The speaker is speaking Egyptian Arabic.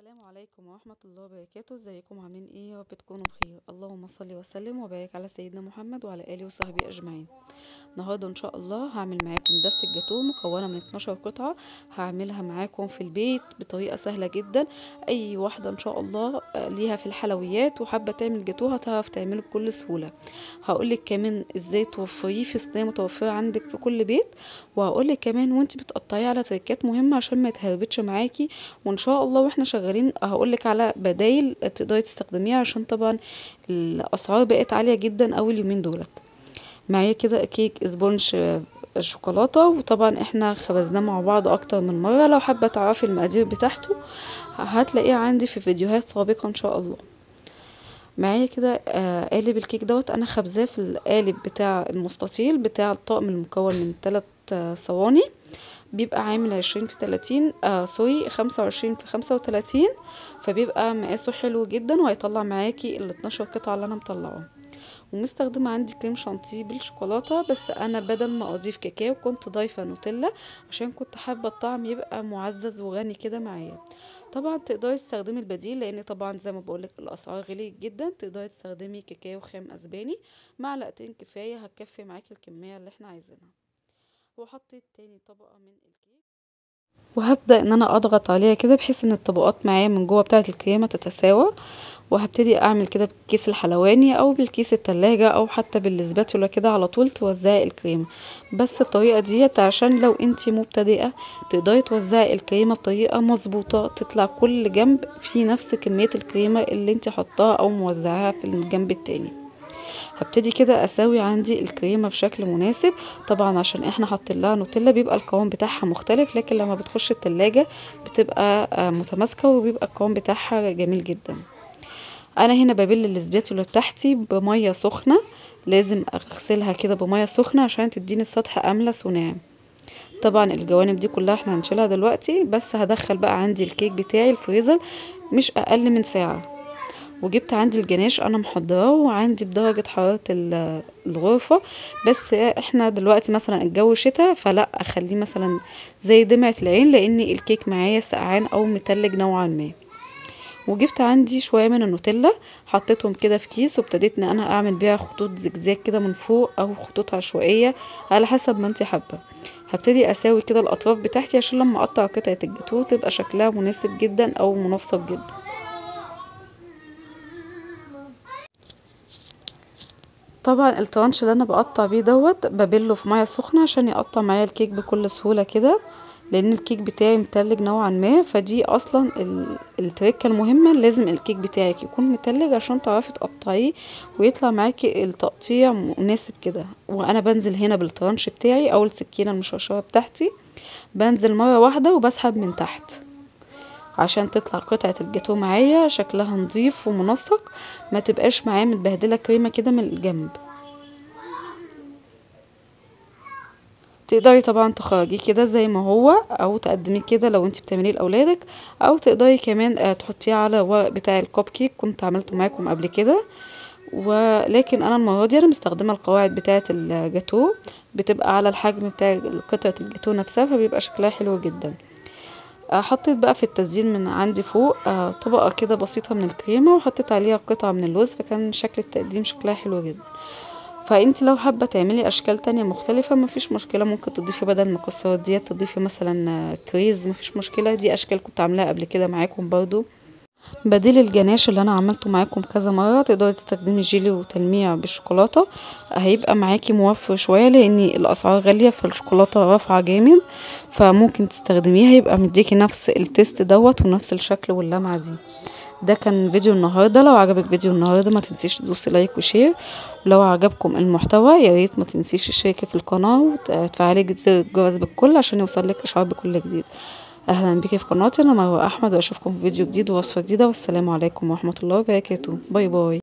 السلام عليكم ورحمة الله وبركاته ازيكم عاملين ايه يا رب تكونوا بخير اللهم صل وسلم وبارك على سيدنا محمد وعلى اله وصحبه اجمعين النهارده ان شاء الله هعمل معاكم دستة جاتوه مكونه من 12 قطعه هعملها معاكم في البيت بطريقه سهله جدا اي واحده ان شاء الله ليها في الحلويات وحابه تعمل جاتوه هتعرف تعمله بكل سهوله هقولك كمان ازاي توفريه في صينيه متوفره عندك في كل بيت وهقولك كمان وانت بتقطعيه على تركات مهمه عشان ما يتهربتش معاكي وان شاء الله واحنا شغالين هقولك على بدايل تقدري تستخدميها عشان طبعا الاسعار بقت عاليه جدا اوي اليومين دولت معايا كده كيك اسبونج شوكولاته وطبعا احنا خبزناه مع بعض اكتر من مره لو حابه تعرفي المقادير بتاعته هتلاقيها عندي في فيديوهات سابقه ان شاء الله معايا كده آه قالب الكيك دوت انا خبزاه في القالب بتاع المستطيل بتاع الطقم المكون من ثلاث آه صواني بيبقى عامل عشرين في تلاتين آه سوري خمسة وعشرين في خمسة وتلاتين فبيبقى مقاسه حلو جدا وهيطلع معاكي ال 12 قطعة اللي انا مطلعاهم ومستخدمة عندي كريم شانتيه بالشوكولاتة بس انا بدل ما اضيف كاكاو كنت ضايفة نوتيلا عشان كنت حابة الطعم يبقى معزز وغني كده معايا طبعا تقدري تستخدمي البديل لان طبعا زي ما بقولك الاسعار غليت جدا تقدري تستخدمي كاكاو خام اسباني معلقتين كفاية هتكفي معاكي الكمية اللي احنا عايزينها وحطيت تاني طبقة من الكيك وهبدأ ان انا اضغط عليها كده بحيث ان الطبقات معايا من جوه بتاعة الكريمة تتساوى وهبتدي اعمل كده بالكيس الحلواني او بالكيس التلاجة او حتى بالسباتولا كده على طول توزعي الكريمة بس الطريقة ديت عشان لو انتي مبتدئة تقدري توزعي الكريمة بطريقة مظبوطة تطلع كل جنب في نفس كمية الكريمة اللي انتي حطاها او موزعاها في الجنب التاني هبتدي كده اساوي عندي الكريمه بشكل مناسب طبعا عشان احنا حاطين لها نوتيلا بيبقى القوام بتاعها مختلف لكن لما بتخش التلاجة بتبقى متماسكه وبيبقى القوام بتاعها جميل جدا انا هنا ببل الاسباتولا بتاعتي بميه سخنه لازم اغسلها كده بميه سخنه عشان تديني السطح املس وناعم طبعا الجوانب دي كلها احنا هنشيلها دلوقتي بس هدخل بقى عندي الكيك بتاعي الفريزر مش اقل من ساعه وجبت عندي الجناش انا محضراه وعندي بدرجة حرارة الغرفة بس احنا دلوقتي مثلا الجو شتاء فلا اخليه مثلا زي دمعة العين لان الكيك معايا سقعان او متلج نوعا ما وجبت عندي شوية من النوتيلا حطيتهم كده في كيس وابتديت ان انا اعمل بيها خطوط زجزاج كده من فوق او خطوط عشوائية على حسب ما انت حابة هبتدي اساوي كده الاطراف بتاعتي عشان لما اقطع قطعة الجاتوه تبقى شكلها مناسب جدا او منسق جدا طبعا الترانش اللي انا بقطع بيه دوت ببله في ميه سخنه عشان يقطع معايا الكيك بكل سهوله كده لان الكيك بتاعي متلج نوعا ما فدي اصلا التركه المهمه لازم الكيك بتاعك يكون متلج عشان تعرفي تقطعيه ويطلع معاكي التقطيع مناسب كده وانا بنزل هنا بالترانش بتاعي او السكينه المشرشره بتاعتي بنزل مره واحده وبسحب من تحت عشان تطلع قطعة الجاتوه معايا شكلها نظيف ومنسق ما تبقاش معايا متبهدلة كريمة كده من الجنب تقدري طبعا تخرجيه كده زي ما هو او تقدميه كده لو انت بتعمليه لاولادك او تقدري كمان تحطيه على ورق بتاع الكوب كيك كنت عملته معاكم قبل كده ولكن انا المره دي انا مستخدمه القواعد بتاعه الجاتوه بتبقى على الحجم بتاع قطعه الجاتوه نفسها فبيبقى شكلها حلو جدا حطيت بقى في التزيين من عندي فوق طبقة كده بسيطة من الكريمة وحطيت عليها قطعة من اللوز فكان شكل التقديم شكلها حلو جدا فانت لو حابة تعملي اشكال تانية مختلفة مفيش مشكلة ممكن تضيفي بدل المكسرات ديت تضيفي مثلا كريز مفيش مشكلة دي اشكال كنت عاملاها قبل كده معاكم برضو بديل الجناش اللي انا عملته معاكم كذا مره تقدري تستخدمي جيلي وتلميع بالشوكولاته هيبقى معاكي موفر شويه لان الاسعار غاليه فالشوكولاته رافعه جامد فممكن تستخدميها هيبقى مديكي نفس التيست دوت ونفس الشكل واللمعه دي ده كان فيديو النهارده لو عجبك فيديو النهارده ما تنسيش تدوسي لايك وشير ولو عجبكم المحتوى يا ريت ما تنسيش تشتركي في القناه وتفعلي زر الجرس بالكل عشان يوصلك اشعار بكل جديد اهلا بيكي في قناتي انا مروه احمد واشوفكم في فيديو جديد ووصفه جديده والسلام عليكم ورحمه الله وبركاته باي باي